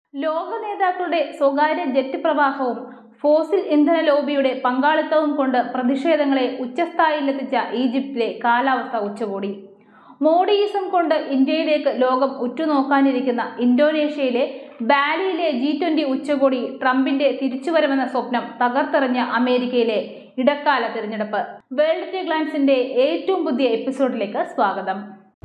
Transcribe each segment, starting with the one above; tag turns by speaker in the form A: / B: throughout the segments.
A: ലോക നേതാക്കളുടെ സ്വകാര്യ ജെറ്റ് പ്രവാഹവും ഫോസിൽ ഇന്ധന ലോബിയുടെ പങ്കാളിത്തവും കൊണ്ട് പ്രതിഷേധങ്ങളെ ഉച്ചസ്ഥായിയിലെത്തിച്ച ഈജിപ്തിലെ കാലാവസ്ഥ ഉച്ചകോടി മോഡിയിസം കൊണ്ട് ഇന്ത്യയിലേക്ക് ലോകം ഉറ്റുനോക്കാനിരിക്കുന്ന ഇന്തോനേഷ്യയിലെ ബാലിയിലെ ജി ട്വന്റി ഉച്ചകോടി ട്രംപിന്റെ തിരിച്ചുവരവെന്ന സ്വപ്നം തകർത്തെറിഞ്ഞ അമേരിക്കയിലെ ഇടക്കാല തിരഞ്ഞെടുപ്പ് വേൾഡ് ടി ഗ്ലാൻസിന്റെ ഏറ്റവും പുതിയ എപ്പിസോഡിലേക്ക് സ്വാഗതം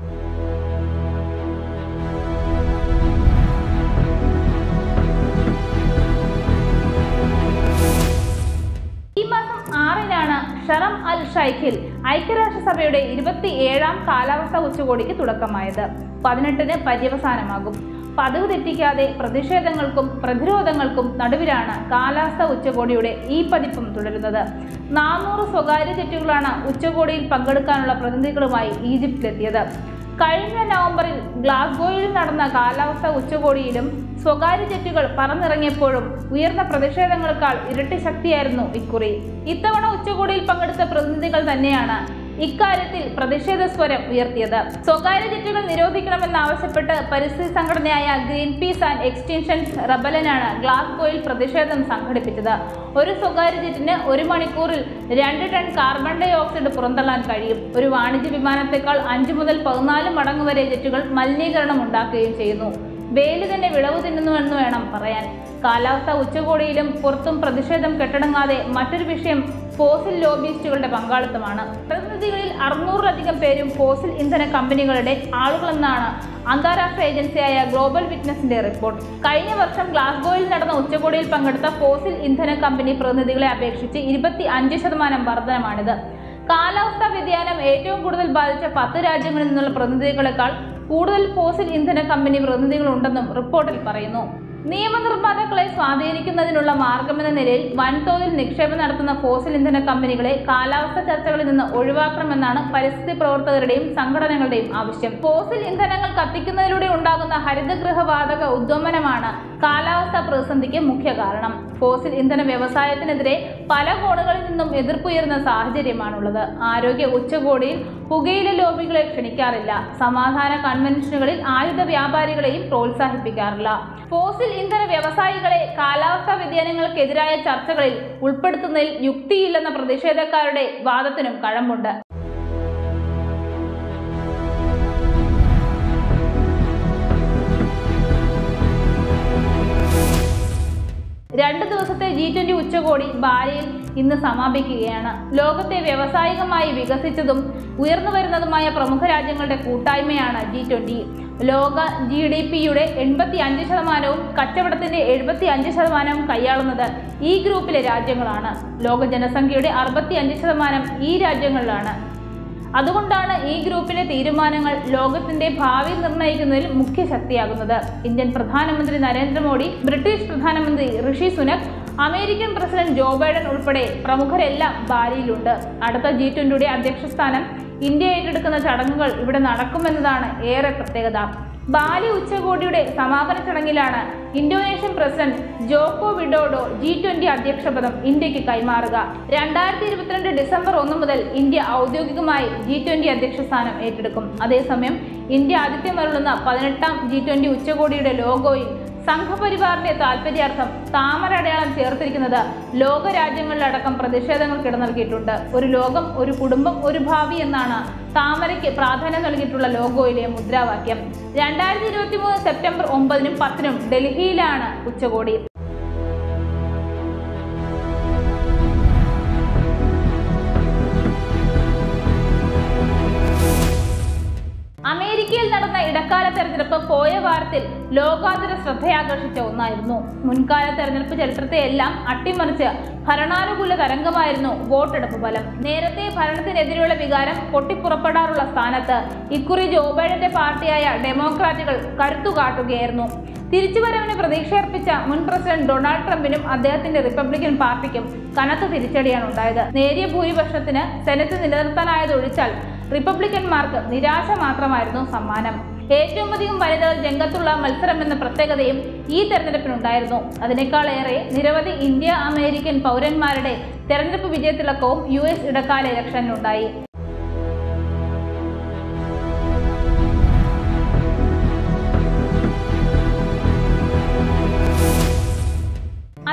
A: ഈ മാസം ആറിനാണ് ഷറം അൽ ഷൈഖിൽ ഐക്യരാഷ്ട്രസഭയുടെ ഇരുപത്തി ഏഴാം കാലാവസ്ഥാ ഉച്ചകോടിക്ക് തുടക്കമായത് പതിനെട്ടിന് പര്യവസാനമാകും പതിവ് തെറ്റിക്കാതെ പ്രതിഷേധങ്ങൾക്കും പ്രതിരോധങ്ങൾക്കും നടുവിലാണ് കാലാവസ്ഥാ ഉച്ചകോടിയുടെ ഈ പതിപ്പും തുടരുന്നത് നാനൂറ് സ്വകാര്യ ജെറ്റുകളാണ് ഉച്ചകോടിയിൽ പങ്കെടുക്കാനുള്ള പ്രതിനിധികളുമായി ഈജിപ്തിലെത്തിയത് കഴിഞ്ഞ നവംബറിൽ ഗ്ലാസ്ഗോയിൽ നടന്ന കാലാവസ്ഥാ ഉച്ചകോടിയിലും സ്വകാര്യ ജെറ്റുകൾ പറന്നിറങ്ങിയപ്പോഴും ഉയർന്ന പ്രതിഷേധങ്ങളെക്കാൾ ഇരട്ടി ശക്തിയായിരുന്നു ഇക്കുറി ഇത്തവണ ഉച്ചകോടിയിൽ പങ്കെടുത്ത പ്രതിനിധികൾ തന്നെയാണ് ഇക്കാര്യത്തിൽ പ്രതിഷേധ സ്വരം ഉയർത്തിയത് സ്വകാര്യ ജെറ്റുകൾ നിരോധിക്കണമെന്നാവശ്യപ്പെട്ട് പരിസ്ഥിതി സംഘടനയായ ഗ്രീൻ പീസ് ആൻഡ് എക്സ്റ്റൻഷൻസ് റബലനാണ് ഗ്ലാസ്ഗോയിൽ പ്രതിഷേധം സംഘടിപ്പിച്ചത് ഒരു സ്വകാര്യ ജെറ്റിന് ഒരു മണിക്കൂറിൽ രണ്ട് ടൺ കാർബൺ ഡൈ ഓക്സൈഡ് പുറന്തള്ളാൻ കഴിയും ഒരു വാണിജ്യ വിമാനത്തെക്കാൾ അഞ്ച് മുതൽ പതിനാല് മടങ്ങ് വരെ ജെറ്റുകൾ മലിനീകരണം ഉണ്ടാക്കുകയും ചെയ്യുന്നു വേലി തന്നെ വിളവ് തിന്നുന്നുവെന്ന് വേണം പറയാൻ കാലാവസ്ഥ ഉച്ചകോടിയിലും പുറത്തും പ്രതിഷേധം കെട്ടടങ്ങാതെ മറ്റൊരു വിഷയം ഫോസിൽ ലോബിയിസ്റ്റുകളുടെ പങ്കാളിത്തമാണ് പ്രതിനിധികളിൽ അറുന്നൂറിലധികം പേരും ഫോസിൽ ഇന്ധന കമ്പനികളുടെ ആളുകളെന്നാണ് അന്താരാഷ്ട്ര ഏജൻസിയായ ഗ്ലോബൽ വിറ്റ്നസിന്റെ റിപ്പോർട്ട് കഴിഞ്ഞ വർഷം ഗ്ലാസ്ഗോയിൽ നടന്ന ഉച്ചകോടിയിൽ പങ്കെടുത്ത ഫോസിൽ ഇന്ധന കമ്പനി പ്രതിനിധികളെ അപേക്ഷിച്ച് ഇരുപത്തി അഞ്ച് ശതമാനം വർധനമാണിത് കാലാവസ്ഥാ വ്യതിയാനം ഏറ്റവും കൂടുതൽ ബാധിച്ച പത്ത് രാജ്യങ്ങളിൽ നിന്നുള്ള പ്രതിനിധികളെക്കാൾ കൂടുതൽ ഫോസിൽ ഇന്ധന കമ്പനി പ്രതിനിധികളുണ്ടെന്നും റിപ്പോർട്ടിൽ പറയുന്നു നിയമനിർമ്മാതാക്കളെ സ്വാധീനിക്കുന്നതിനുള്ള മാർഗമെന്ന നിലയിൽ വൻതോതിൽ നിക്ഷേപം നടത്തുന്ന ഫോസിൽ ഇന്ധന കമ്പനികളെ കാലാവസ്ഥ ചർച്ചകളിൽ നിന്ന് ഒഴിവാക്കണമെന്നാണ് പരിസ്ഥിതി പ്രവർത്തകരുടെയും സംഘടനകളുടെയും ആവശ്യം ഫോസിൽ ഇന്ധനങ്ങൾ കത്തിക്കുന്നതിലൂടെ ഉണ്ടാകുന്ന ഹരിതഗൃഹവാതക ഉദ്വമനമാണ് കാലാവസ്ഥാ പ്രതിസന്ധിക്ക് മുഖ്യ കാരണം ഫോസിൽ ഇന്ധന വ്യവസായത്തിനെതിരെ പല കോണുകളിൽ നിന്നും എതിർപ്പുയരുന്ന സാഹചര്യമാണുള്ളത് ആരോഗ്യ ഉച്ചകോടിയിൽ പുകയില ലോബികളെ ക്ഷണിക്കാറില്ല സമാധാന കൺവെൻഷനുകളിൽ ആയുധ വ്യാപാരികളെയും പ്രോത്സാഹിപ്പിക്കാറില്ല ഫോസിൽ ഇന്ധന വ്യവസായികളെ കാലാവസ്ഥാ വ്യതിയാനങ്ങൾക്കെതിരായ ചർച്ചകളിൽ ഉൾപ്പെടുത്തുന്നതിൽ യുക്തിയില്ലെന്ന പ്രതിഷേധക്കാരുടെ വാദത്തിനും കഴമ്പുണ്ട് രണ്ട് ദിവസത്തെ ജി ട്വന്റി ഉച്ചകോടി ബാലിയിൽ ഇന്ന് സമാപിക്കുകയാണ് ലോകത്തെ വ്യാവസായികമായി വികസിച്ചതും ഉയർന്നു വരുന്നതുമായ പ്രമുഖ രാജ്യങ്ങളുടെ കൂട്ടായ്മയാണ് ജി ട്വന്റി ലോക ജി ഡി പിയുടെ എൺപത്തി അഞ്ച് ശതമാനവും കച്ചവടത്തിന്റെ എഴുപത്തി അഞ്ച് ശതമാനവും കൈയാളുന്നത് ഈ ഗ്രൂപ്പിലെ രാജ്യങ്ങളാണ് ലോക ജനസംഖ്യയുടെ അറുപത്തി അഞ്ച് ശതമാനം ഈ രാജ്യങ്ങളിലാണ് അതുകൊണ്ടാണ് ഈ ഗ്രൂപ്പിലെ തീരുമാനങ്ങൾ ലോകത്തിന്റെ ഭാവി നിർണ്ണയിക്കുന്നതിൽ മുഖ്യ ശക്തിയാകുന്നത് ഇന്ത്യൻ പ്രധാനമന്ത്രി നരേന്ദ്രമോദി ബ്രിട്ടീഷ് പ്രധാനമന്ത്രി ഋഷി Sunak American president Joe Biden ഉൾപ്പെടെ പ്രമുഖരെല്ലാം ബാലിയിലുണ്ട് അടുത്ത ജി ട്വന്റിയുടെ അധ്യക്ഷസ്ഥാനം ഇന്ത്യ ഏറ്റെടുക്കുന്ന ചടങ്ങുകൾ ഇവിടെ നടക്കുമെന്നതാണ് ഏറെ പ്രത്യേകത ബാലി ഉച്ചകോടിയുടെ സമാപന ചടങ്ങിലാണ് Indonesian president Joko Widodo G twenty അധ്യക്ഷപദം ഇന്ത്യക്ക് കൈമാറുക രണ്ടായിരത്തി ഇരുപത്തിരണ്ട് ഡിസംബർ ഒന്ന് മുതൽ ഇന്ത്യ ഔദ്യോഗികമായി ജി ട്വന്റി അധ്യക്ഷ സ്ഥാനം ഏറ്റെടുക്കും അതേസമയം ഇന്ത്യ ആതിഥ്യമരുളുന്ന പതിനെട്ടാം ജി ട്വന്റി ഉച്ചകോടിയുടെ ലോഗോയിൽ സംഘപരിവാറിന്റെ താൽപര്യാർത്ഥം താമര അടയാളം ചേർത്തിരിക്കുന്നത് ലോകരാജ്യങ്ങളിലടക്കം പ്രതിഷേധങ്ങൾക്ക് ഇട നൽകിയിട്ടുണ്ട് ഒരു ലോകം ഒരു കുടുംബം ഒരു ഭാവി എന്നാണ് താമരയ്ക്ക് പ്രാധാന്യം നൽകിയിട്ടുള്ള ലോഗോയിലെ മുദ്രാവാക്യം രണ്ടായിരത്തി ഇരുപത്തി മൂന്ന് സെപ്റ്റംബർ ഒമ്പതിനും പത്തിനും ഡൽഹിയിലാണ് ഉച്ചകോടി അമേരിക്കയിൽ നടന്ന ഇടക്കാല തെരഞ്ഞെടുപ്പ് പോയ വാരത്തിൽ ലോകാന്തര ശ്രദ്ധയാകർഷിച്ച ഒന്നായിരുന്നു മുൻകാല തെരഞ്ഞെടുപ്പ് ചരിത്രത്തെ എല്ലാം അട്ടിമറിച്ച് ഭരണാനുകൂല തരംഗമായിരുന്നു വോട്ടെടുപ്പ് ഫലം നേരത്തെ ഭരണത്തിനെതിരെയുള്ള വികാരം പൊട്ടിപ്പുറപ്പെടാറുള്ള സ്ഥാനത്ത് ഇക്കുറി ജോ ബൈഡന്റെ പാർട്ടിയായ ഡെമോക്രാറ്റുകൾ കരുത്തു കാട്ടുകയായിരുന്നു തിരിച്ചുവരവിന് പ്രതീക്ഷയർപ്പിച്ച മുൻ പ്രസിഡന്റ് ഡൊണാൾഡ് ട്രംപിനും അദ്ദേഹത്തിന്റെ റിപ്പബ്ലിക്കൻ പാർട്ടിക്കും കനത്ത തിരിച്ചടിയാണ് ഉണ്ടായത് നേരിയ ഭൂരിപക്ഷത്തിന് സെനറ്റ് നിലനിർത്താനായതൊഴിച്ചാൽ റിപ്പബ്ലിക്കന്മാർക്ക് നിരാശ മാത്രമായിരുന്നു സമ്മാനം ഏറ്റവും അധികം വനിതകൾ രംഗത്തുള്ള മത്സരം എന്ന പ്രത്യേകതയും ഈ തെരഞ്ഞെടുപ്പിനുണ്ടായിരുന്നു അതിനേക്കാളേറെ നിരവധി ഇന്ത്യ അമേരിക്കൻ പൗരന്മാരുടെ തെരഞ്ഞെടുപ്പ് വിജയത്തിളക്കവും യു എസ് ഇടക്കാല ഇലക്ഷനിലുണ്ടായി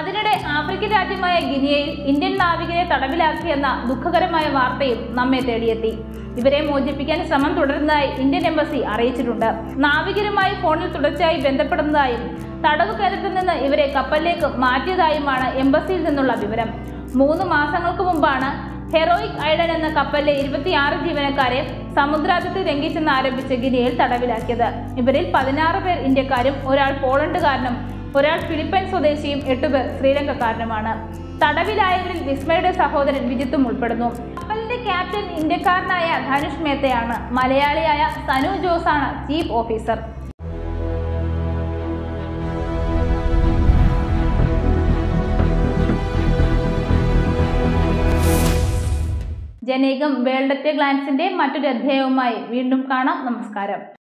A: അതിനിടെ ആഫ്രിക്കൻ രാജ്യമായ ഗിനിയയിൽ ഇന്ത്യൻ നാവികരെ തടവിലാക്കിയെന്ന ദുഃഖകരമായ വാർത്തയും നമ്മെ തേടിയെത്തി ഇവരെ മോചിപ്പിക്കാൻ ശ്രമം തുടരുന്നതായി ഇന്ത്യൻ എംബസി അറിയിച്ചിട്ടുണ്ട് നാവികരുമായി ഫോണിൽ തുടർച്ചയായി ബന്ധപ്പെടുന്നതായും തടവു കേന്ദ്രത്തിൽ നിന്ന് ഇവരെ കപ്പലിലേക്ക് മാറ്റിയതായുമാണ് എംബസിയിൽ നിന്നുള്ള വിവരം മൂന്ന് മാസങ്ങൾക്ക് മുമ്പാണ് ഹെറോയിക് ഐഡൻ എന്ന കപ്പലിലെ ഇരുപത്തിയാറ് ജീവനക്കാരെ സമുദ്രാതിർത്തി ലംഘിച്ചെന്ന് ആരോപിച്ച് ഗിനിയയിൽ തടവിലാക്കിയത് ഇവരിൽ പതിനാറ് പേർ ഇന്ത്യക്കാരും ഒരാൾ പോളണ്ടുകാരനും ഒരാൾ ഫിലിപ്പൈൻ സ്വദേശിയും എട്ടുപേർ ശ്രീലങ്കക്കാരനുമാണ് തടവിലായവരിൽ വിസ്മയുടെ സഹോദരൻ വിജിത്തും ഉൾപ്പെടുന്നു കപ്പലിന്റെ ക്യാപ്റ്റൻ ഇന്ത്യക്കാരനായ ധനുഷ് മേത്തയാണ് മലയാളിയായ സനു ജോസാണ് ചീഫ് ഓഫീസർ ജനേകം വേൾഡ് അറ്റ് ഗ്ലാൻസിന്റെ മറ്റൊരു അധ്യായവുമായി വീണ്ടും കാണാം നമസ്കാരം